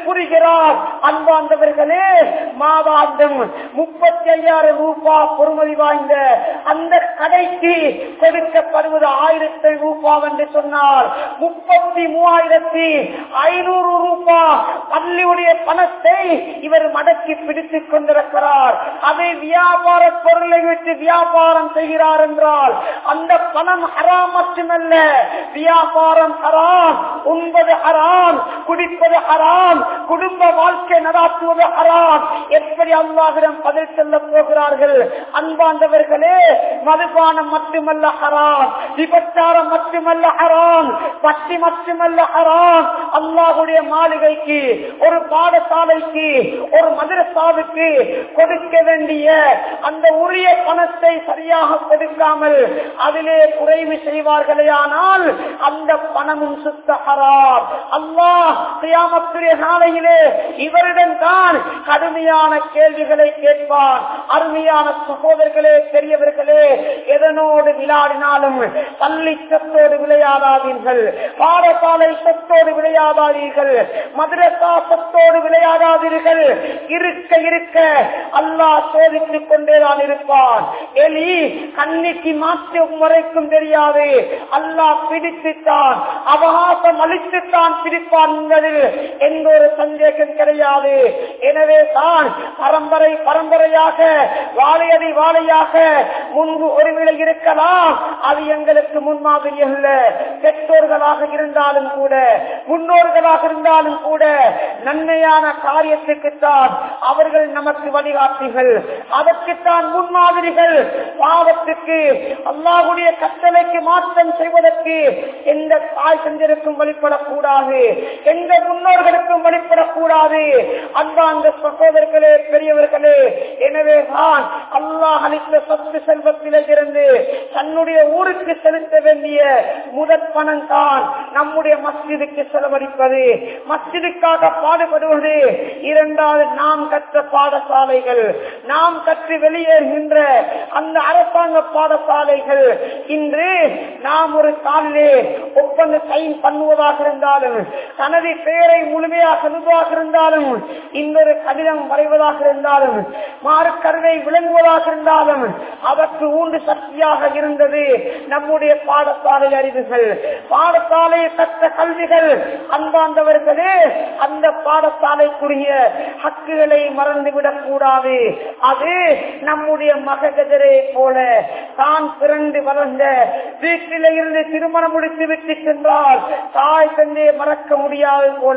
புரிகிறார் அன்பாந்தவர்களே மாதாந்தம் முப்பத்தி ஐயாயிரம் ரூபாய் பொறுமதி வாய்ந்த அந்த கடைக்கு கொடுக்கப்படுவது ஆயிரத்தி ரூபாய் என்று சொன்னார் முப்பத்தி மூவாயிரத்தி ஐநூறு ரூபாய் பள்ளியுடைய பணத்தை இவர் மடக்கி பிடித்துக் கொண்டிருக்கிறார் அதை வியாபார பொருளை விட்டு வியாபாரம் செய்கிறார் என்றால் அந்த பணம் ஹராம் மட்டுமல்ல வியாபாரம் ஹராம் உண்பது ஹராம் குடிப்பது ஹராம் குடும்ப வாழ்க்கை நடாத்துவது ஹராம் எப்படி அல்லாஹிடம் பதில் சொல்ல போகிறார்கள் அன்பாந்தவர்களே மதுபானம் மட்டுமல்ல ஹராம் விபச்சாரம் மட்டுமல்ல ஹராம் பட்டி மட்டுமல்ல ஹராம் அல்லாஹுடைய மாளிகைக்கு ஒரு பாடசாலைக்கு ஒரு மதரசாவுக்கு கொடுக்க வேண்டிய அந்த உரிய பணத்தை சரியாக கொடுக்காமல் அதிலே குறைவு செய்வார்களே ஆனால் அந்த பணமும் சுத்த ஹராம் அல்லாஹ் கியாமத்துடைய நாளையிலே இவரிடம் தான் கடுமையான கேள்விகளை கேட்பான் அருமையான சகோதரர்களே பெரியவர்களே எதனோடு விளையாடினாலும் பள்ளி சொத்தோடு விளையாடாதீர்கள் பாடசாலை சொத்தோடு விளையாடாதீர்கள் மதுரசா சொத்தோடு விளையாடாதீர்கள் இருக்க இருக்க அல்லாஹ் சோதித்துக் கொண்டேதான் இருப்பான் எலி கண்ணிக்கு மாற்றும் வரைக்கும் தெரியாது அல்லாஹ் பிடித்துத்தான் அவகாசம் அளித்துத்தான் பிடிப்பான் என்பதில் எந்த ஒரு சந்தேகம் கிடையாது எனவே தான் பரம்பரை பரம்பரையாக வாழையடி வாழையாக முன்பு ஒரு விலை இருக்கலாம் அது எங்களுக்கு முன்மாதிரி அல்ல பெற்றோர்களாக இருந்தாலும் கூட முன்னோர்களாக இருந்தாலும் கூட நன்மையான காரியத்துக்குத்தான் அவர்கள் நமக்கு வழிகாட்டிகள் அதற்குத்தான் முன்மாதிரிகள் பாவத்துக்கு அல்லாஹுடைய கட்டளைக்கு மாற்றம் செய்வதற்கு எந்த தாய் செஞ்சிருக்கும் வழிபடக்கூடாது எந்த முன்னோர்களுக்கும் வழிபடக்கூடாது அன்பாந்த சகோதரர்களே பெரியவர்களே எனவே தான் அல்லாஹ் அளித்த சொத்து செல்வத்திலே இருந்து தன்னுடைய ஊருக்கு செலுத்த வேண்டிய முதற் பணம் தான் நம்முடைய மஸ்ஜிதுக்கு செலவழிப்பது மஸ்ஜிதுக்காக பாடுபடுவது இரண்டாவது நாம் கற்ற பாடசாலைகள் நாம் கற்று வெளியேறுகின்ற அந்த அரசாங்க பாடசாலைகள் இன்று நாம் ஒரு காலிலே ஒப்பந்த சைன் பண்ணுவதாக இருந்தாலும் தனது பெயரை முழுமையாக எழுதுவதாக இருந்தாலும் இன்னொரு கடிதம் வரைவதாக இருந்தாலும் மாறுக்கருவை விளங்குவதாக இருந்தாலும் அதற்கு ஊண்டு சக்தியாக இருந்தது நம்முடைய பாடசாலை அறிவுகள் பாடசாலை கற்ற கல்விகள் அன்பாந்தவர்களே அந்த பாடசாலைக்குரிய ஹக்குகளை மறந்துவிடக் கூடாது அது நம்முடைய மககதரை போல தான் பிறந்து வளர்ந்த வீட்டில இருந்து திருமணம் முடித்து விட்டு சென்றால் தாய் தந்தையை மறக்க முடியாது போல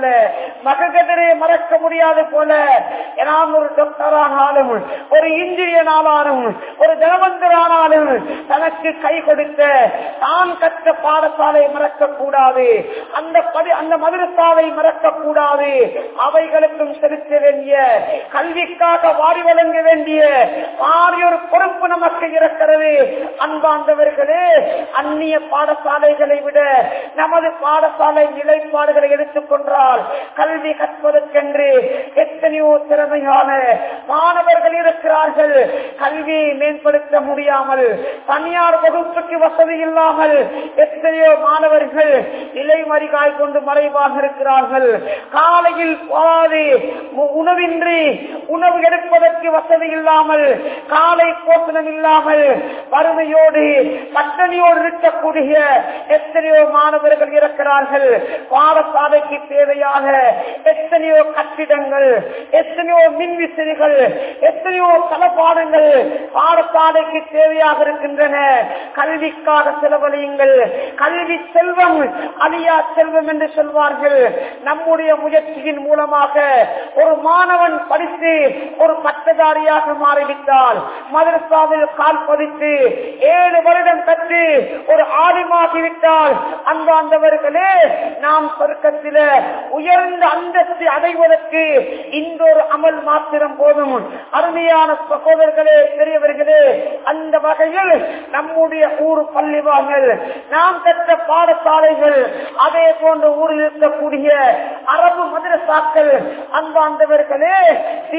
மககதரை மறக்க முடியாது போல நாம் ஒரு டாக்டர் ஆனாலும் ஒரு இன்ஜினியர் ஆனாலும் ஒரு தனவந்தர் ஆனாலும் தனக்கு கை கொடுத்த தான் கற்ற பாடசாலை மறக்க கூடாது அந்த படி அந்த மதுரசாவை மறக்க கூடாது அவைகளுக்கும் செலுத்த வேண்டிய கல்விக்காக வாரி வழங்க வேண்டிய பாரியொரு பொறுப்பு நமக்கு இருக்கிறது அன்பாந்தவர்களே அந்நிய பாடசாலைகளை விட நமது பாடசாலை நிலைப்பாடுகளை எடுத்துக்கொண்டால் கல்வி கற்பதற்கென்று எத்தனையோ திறமையான மாணவர்கள் இருக்கிறார்கள் கல்வியை மேம்படுத்த முடியாமல் தனியார் வகுப்புக்கு வசதி இல்லாமல் எத்தனையோ மாணவர்கள் இலைமறிகாய் கொண்டு மறைவாக இருக்கிறார்கள் காலையில் பாதி உணவின்றி உணவு எடுப்பதற்கு வசதி இல்லாமல் காலை போசனம் இல்லாமல் வறுமையோடு பட்டணியோடு இருக்கக்கூடிய எத்தனையோ மாணவர்கள் இருக்கிறார்கள் பாடசாலைக்கு தேவையான எத்தனையோ கட்டிடங்கள் எத்தனையோ மின்விசிறிகள் எத்தனையோ தளபாடங்கள் பாடசாலைக்கு தேவையாக இருக்கின்றன கல்விக்காக செலவழியுங்கள் கல்வி செல்வம் அழியா செல்வம் என்று சொல்வார்கள் நம்முடைய முயற்சியின் மூலமாக ஒரு மாணவன் படித்து ஒரு பட்டதாரியாக மாறிவிட்டால் மதரசாவில் கால் பதித்து ஏழு வருடம் கற்று ஒரு ஆடிமாகிவிட்டால் அன்பாந்தவர்களே நாம் சொர்க்கத்தில உயர்ந்த அந்தஸ்து அடைவதற்கு இன்றொரு அமல் மாத்திரம் போதும் அருமையான சகோதரர்களே பெரியவர்களே அந்த வகையில் நம்முடைய ஊர் பள்ளிவாங்கள் நாம் கற்ற பாடசாலைகள் அதே போன்ற ஊரில் இருக்கக்கூடிய அரபு மதரசாக்கள் அன்பாந்தவர்களே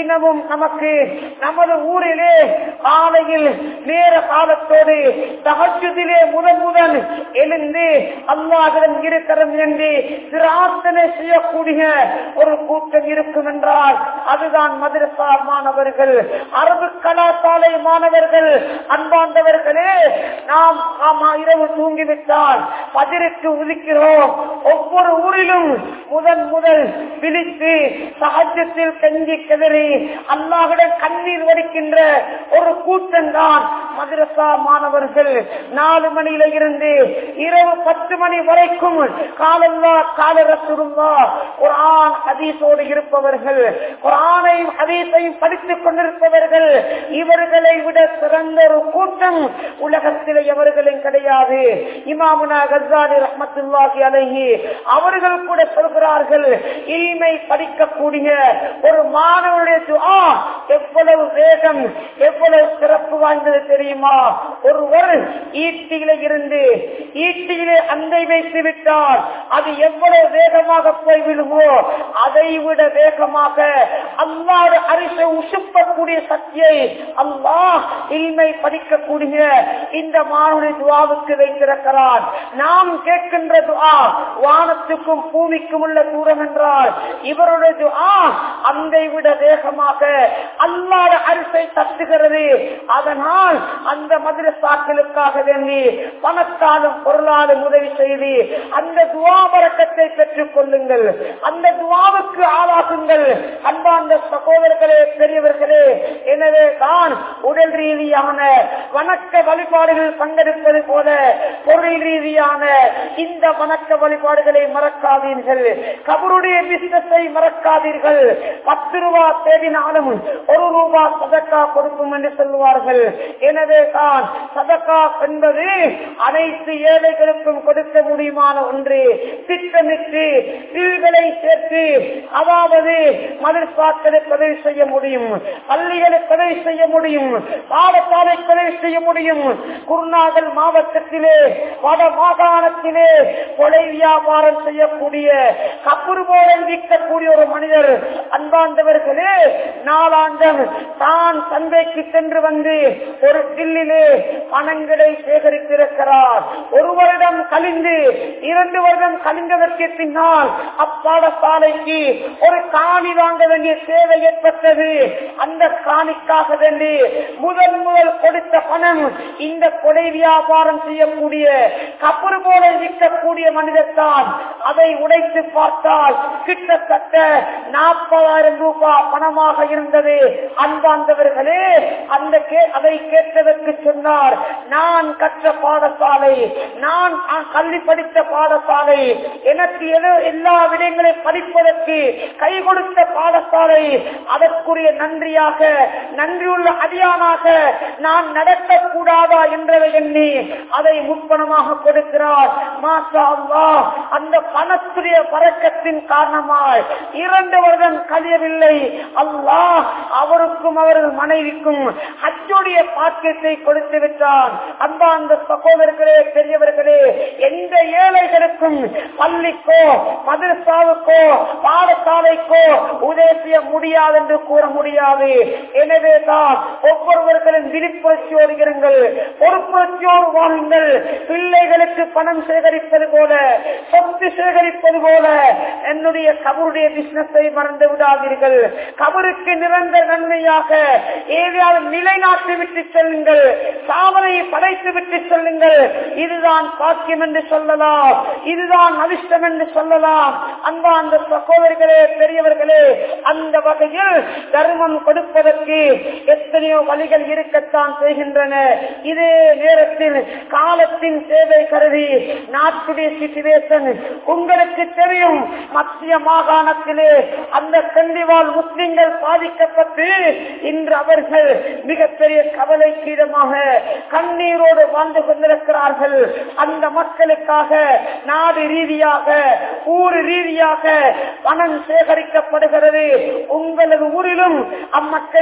தினமும் நமக்கு நமது ஊரிலே காலையில் நேர காலத்தோடு தகஜத்திலே முதன் முதன் எழுந்து அல்லாஹிடம் இருக்கிறோம் என்று பிரார்த்தனை செய்யக்கூடிய ஒரு கூட்டம் இருக்கும் என்றால் அதுதான் மதுரசா மாணவர்கள் அரபு கலாசாலை மாணவர்கள் அன்பார்ந்தவர்களே நாம் ஆமா இரவு தூங்கிவிட்டால் பதிருக்கு உதிக்கிறோம் ஒவ்வொரு ஊரிலும் முதன் முதல் விழித்து சகஜத்தில் கஞ்சி கதறி அல்லாஹிடம் கண்ணீர் வடிக்கின்ற ஒரு கூட்டம் தான் மதுரசா மாணவர்கள் நாலு மணியில இருந்து இரவு பத்து மணி வரைக்கும் காலல்லா காலரசுருல்லா ஒரு ஆண் ஹதீஸோடு இருப்பவர்கள் ஒரு ஆணையும் ஹதீஸையும் படித்துக் கொண்டிருப்பவர்கள் இவர்களை விட சிறந்த ஒரு கூட்டம் உலகத்தில் எவர்களும் கிடையாது இமாமுனா கசாலி ரஹமத்துல்லாஹி அலைஹி அவர்கள் கூட சொல்கிறார்கள் இல்மை படிக்கக்கூடிய ஒரு மாணவனுடைய துஆ எவ்வளவு வேகம் எவ்வளவு சிறப்பு வாய்ந்தது தெரியுமா ஒருவர் ஈட்டியில இருந்து ஈட்டியிலே அண்டை வைத்து விட்டால் அது எவ்வளவு வேகமாக போய் விழுமோ அதை விட வேகமாக அல்லாத அரிசை உசுப்பக்கூடிய சக்தியை அல்லாஹ் இல்மை படிக்கக்கூடிய இந்த மாணவனை துவாவுக்கு வைத்திருக்கிறான் நாம் கேட்கின்ற துவா வானத்துக்கும் பூமிக்கும் உள்ள தூரம் என்றால் இவருடைய துவா அந்தை விட வேகமாக அல்லாத அரிசை தட்டுகிறது அதனால் அந்த மதுரசாக்களுக்காக வேண்டி பணத்தாலும் பொருளாலும் உதவி செய்து அந்த துவாபரக்கத்தை பெற்றுக் கொள்ளுங்கள் அந்த துவாவுக்கு ஆளாகுங்கள் அன்பார்ந்த சகோதரர்களே பெரியவர்களே எனவே தான் உடல் ரீதியான வணக்க வழிபாடுகள் பங்கெடுப்பது போல பொருள் ரீதியான இந்த வணக்க வழிபாடுகளை மறக்காதீர்கள் கபருடைய பிசினஸை மறக்காதீர்கள் பத்து ரூபா தேடினாலும் ஒரு ரூபா சதக்கா கொடுக்கும் என்று சொல்லுவார்கள் எனவே தான் சதக்கா என்பது அனைத்து ஏழைகளுக்கும் கொடுக்க முடியுமான ஒன்று திட்டமிட்டு பில்களை சேர்த்து அதாவது மதர்சாக்களுக்கு உதவி செய்ய முடியும் பள்ளிகளுக்கு உதவி செய்ய முடியும் பாடசாலைக்கு உதவி செய்ய முடியும் குருநாகல் மாவட்டத்திலே வட மாகாணத்திலே கொலை வியாபாரம் செய்யக்கூடிய கப்புரு போல விற்கக்கூடிய ஒரு மனிதர் அன்பார்ந்தவர்களே நாளாந்தம் தான் சந்தைக்கு சென்று வந்து ஒரு சில்லிலே பணங்களை சேகரித்திருக்கிறார் ஒரு வருடம் கழிந்து இரண்டு வருடம் கழிந்ததற்கு பின்னால் அப்பாடசாலைக்கு ஒரு காணி வாங்க வேண்டிய தேவை ஏற்பட்டது அந்த காணிக்காக வேண்டி முதல் முதல் கொடுத்த பணம் இந்த கொலை வியாபாரம் செய்யக்கூடிய கப்பறு போல விற்கக்கூடிய மனிதர் தான் அதை உடைத்து பார்த்தால் கிட்டத்தட்ட நாற்பதாயிரம் ரூபாய் பணமாக இருந்தது அன்பார்ந்தவர்களே அந்த கே- அதை கேட்டதற்கு சொன்னார் நான் கற்ற பாடசாலை நான் கல்வி படித்த பாடசாலை எனக்கு எது- எல்லா விடயங்களையும் படிப்பதற்கு கை கொடுத்த பாடசாலை அதற்குரிய நன்றியாக நன்றியுள்ள அடியானாக நான் நடத்தக்கூடாதா என்றதை எண்ணி அதை முப்பணமாக கொடுக்கிறார் மாஷா அல்லாஹ் அந்த பணத்துடைய பறக்கத்தின் காரணமாய் இரண்டு வருடம் கழியவில்லை அல்லாஹ் அவருக்கும் அவரது மனைவிக்கும் ஹஜ்ஜுடைய பாக்கியத்தை கொடுத்து விட்டான் அன்பா அந்த சகோதரர்களே பெரியவர்களே எந்த ஏழைகளுக்கும் பள்ளிக்கோ மதரசாவுக்கோ பாடசாலைக்கோ உதவி செய்ய முடியாது என்று கூற முடியாது எனவே தான் ஒவ்வொருவர்களும் விழிப்புணர்ச்சியோடு இருங்கள் பொறுப்புணர்ச்சியோடு வாழுங்கள் பிள்ளைகளுக்கு பணம் சேகரிப்பது போல சொத்து சேகரிப்பது போல என்னுடைய கபருடைய பிசினஸை மறந்து விடாதீர்கள் கபருக்கு நிரந்தர நன்மையாக ஏதாவது நிலைநாட்டி விட்டு செல்லுங்கள் சாதனையை படைத்து விட்டு செல்லுங்கள் இதுதான் பாக்கியம் என்று சொல்லலாம் இதுதான் அதிர்ஷ்டம் என்று சொல்லலாம் அந்த அந்த சகோதரிகளே பெரியவர்களே அந்த வகையில் தர்மம் கொடுப்பதற்கு எத்தனையோ வழிகள் இருக்கத்தான் செய்கின்றன இதே நேரத்தில் காலத்தின் சேவை கருதி நாட்டுடைய சிச்சுவேஷன் உங்களுக்கு தெரியும் மத்திய மாகாணத்திலே அந்த கண்டிவால் முஸ்லிம்கள் பாதிக்கப்பட்டு இன்று அவர்கள் மிகப்பெரிய கவலைக்கீடமாக கண்ணீரோடு வாழ்ந்து கொண்டிருக்கிறார்கள் அந்த மக்களுக்காக நாடு ரீதியாக ஊர் ரீதியாக பணம் சேகரிக்கப்படுகிறது உங்களது ஊரிலும் அம்மக்களுக்கு அனுப்பி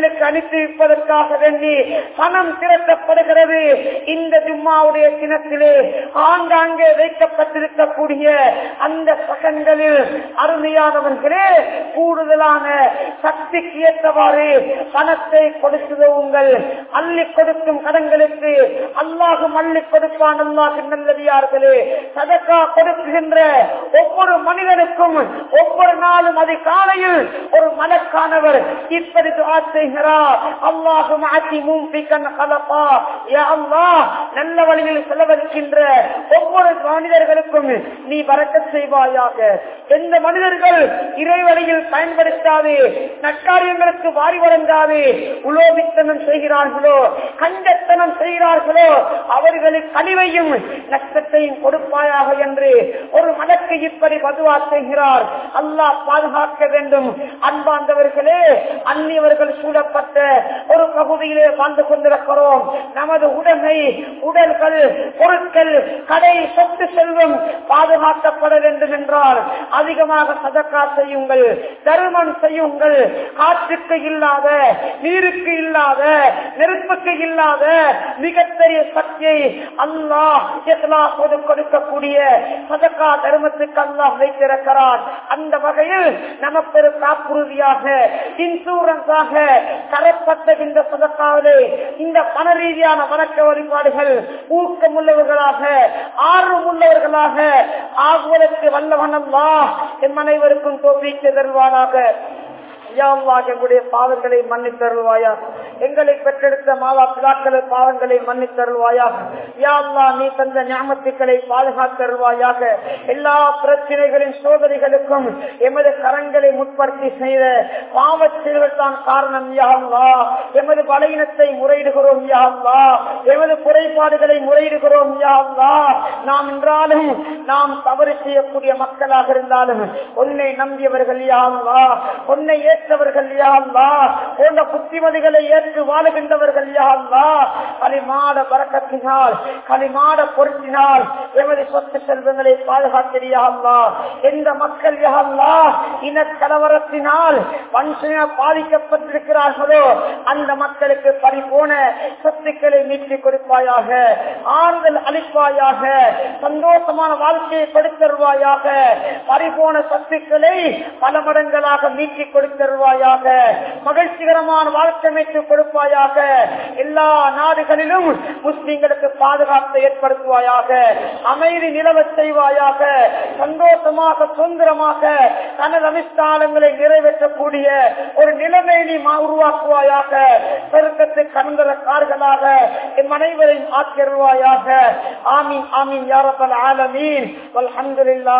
அனுப்பிப்பதற்காக வேண்டி பணம் திரட்டப்படுகிறது இந்த ஜும்மாவுடைய தினத்திலே ஆங்காங்கே வைக்கப்பட்டிருக்கக்கூடிய அந்த சகன்களில் அருமையானவர்களே கூடுதலான சக்திக்கு ஏற்றவாறு பணத்தை கொடுத்துதவுங்கள் அள்ளி கொடுக்கும் கடன்களுக்கு அல்லாஹும் அள்ளி கொடுப்பான் அல்லாஹு நல்லடியார்களே சதக்கா கொடுக்குகின்ற ஒவ்வொரு மனிதனுக்கும் ஒவ்வொரு நாளும் அதிகாலையில் ஒரு மலக்கானவர் இப்படி துஆ செய்கிறார் அல்லாஹும் ஆத்தி மூம்பிக்கன் கலப்பா யா அல்லாஹ் நல்ல வழியில் செலவழிக்கின்ற ஒவ்வொரு மனிதர்களுக்கும் நீ வரக்க செய்வாயாக எந்த மனிதர்கள் இறைவழியில் பயன்படுத்தாது நற்காரியங்களுக்கு வாரி வழங்காது உலோபித்தனம் செய்கிறார்களோ கண்டத்தனம் செய்கிறார்களோ அவர்களுக்கு கழிவையும் நஷ்டத்தையும் கொடுப்பாயாக என்று ஒரு மனக்கு இப்படி பதுவா செய்கிறார் அல்லாஹ் பாதுகாக்க வேண்டும் அன்பாந்தவர்களே அந்நியவர்கள் சூழப்பட்ட ஒரு பகுதியிலே வாழ்ந்து கொண்டிருக்கிறோம் நமது உடைமை உடல்கள் பொருட்கள் கடை சொத்து செல்வம் பாதுகாக்கப்பட வேண்டும் என்றால் அதிகமாக சதக்கா செய்யுங்கள் தருமம் செய்யுங்கள் காற்றுக்கு இல்லாத நீருக்கு இல்லாத நெருப்புக்கு இல்லாத மிகப்பெரிய சக்தியை அல்லாஹ் இஸ்லாமோடு கொடுக்கக்கூடிய சதக்கா தர்மத்துக்கு அல்லாஹ் வைத்திருக்கிறார் அந்த வகையில் நமக்கு ஒரு காப்புறுதியாக இன்சூரன்ஸாக தரப்பட்ட இந்த சதக்காவிலே இந்த பண ரீதியான வணக்க வழிபாடுகள் ஊக்கமுள்ளவர்களாக ஆர்வம் உள்ளவர்களாக ஆகுவதற்கு வல்லவனல்லா என் அனைவருக்கும் தோல்விக்கு தருவானாக எங்களுடைய பாவங்களை மன்னித்தருள்வாயா எங்களை பெற்றெடுத்த மாதா பிதாக்களை பாவங்களை மன்னித்தருள்வாயா யாழ்லா நீ தந்த ஞாபகத்துக்களை பாதுகாத்தருள்வாயாக எல்லா பிரச்சனைகளின் சோதனைகளுக்கும் எமது கரங்களை முற்படுத்தி செய்த பாவச்செயல்கள் தான் காரணம் யாழ்லா எமது பலகீனத்தை முறையிடுகிறோம் யாழ்லா எமது குறைபாடுகளை முறையிடுகிறோம் யாழ்லா நாம் என்றாலும் நாம் தவறு செய்யக்கூடிய மக்களாக இருந்தாலும் உன்னை நம்பியவர்கள் யாழ்லா உன்னை ஏற்றவர்கள் யாழ்லா போன்ற புத்திமதிகளை ஏற்று வாழுகின்றவர்கள் யாழ்லா களிமாட பறக்கத்தினால் களிமாட பொருத்தினால் எமது சொத்து செல்வங்களை பாதுகாத்திரியாள்லா எந்த மக்கள் யாழ்லா இன கலவரத்தினால் வன்சன பாதிக்கப்பட்டிருக்கிறார்களோ அந்த மக்களுக்கு பரிபோன சொத்துக்களை மீட்டி கொடுப்பாயாக ஆறுதல் அளிப்பாயாக சந்தோஷமான வாழ்க்கையை கொடுத்தருவாயாக பரிபோன சொத்துக்களை பல மடங்களாக மீட்டி கொடுத்தருவாயாக மகிழ்ச்சிகரமான வாழ்க்கை அமைத்து கொடுப்பாயாக எல்லா நாடுகளிலும் முஸ்லிம்களுக்கு பாதுகாப்பை ஏற்படுத்துவாயாக அமைதி நிலவச் செய்வாயாக சந்தோஷமாக சுதந்திரமாக தனது அனுஷ்டானங்களை நிறைவேற்றக்கூடிய ஒரு நிலைமை நீ உருவாக்குவாயாக பெருக்கத்தை கண்களக்கார்களாக என் அனைவரையும் ஆக்கிருவாயாக ஆமீன் ஆமீன் யாரப்பல் ஆலமீன் அல்ஹம்துலில்லாஹ்